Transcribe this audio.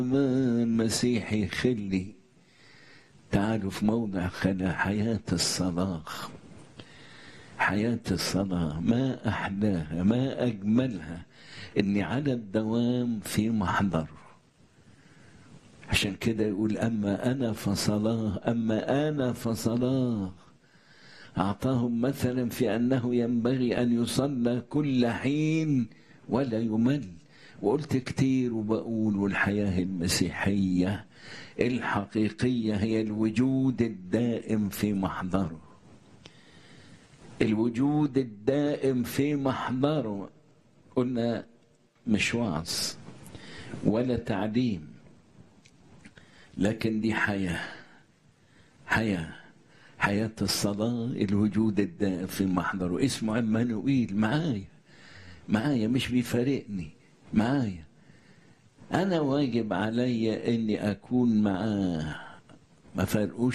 كمان مسيحي خلي تعالوا في موضع خلا حياة الصلاة حياة الصلاة ما أحلاها ما أجملها إني على الدوام في محضره عشان كده يقول أما أنا فصلاة أما أنا فصلاة أعطاهم مثلا في أنه ينبغي أن يصلى كل حين ولا يمل وقلت كتير وبقول والحياة المسيحية الحقيقية هي الوجود الدائم في محضره الوجود الدائم في محضره قلنا مش وعظ ولا تعليم لكن دي حياة حياة حياة الصلاة الوجود الدائم في محضره اسمه عمانوئيل معايا معايا مش بيفارقني معايا أنا واجب علي إني أكون معاه ما فرقوش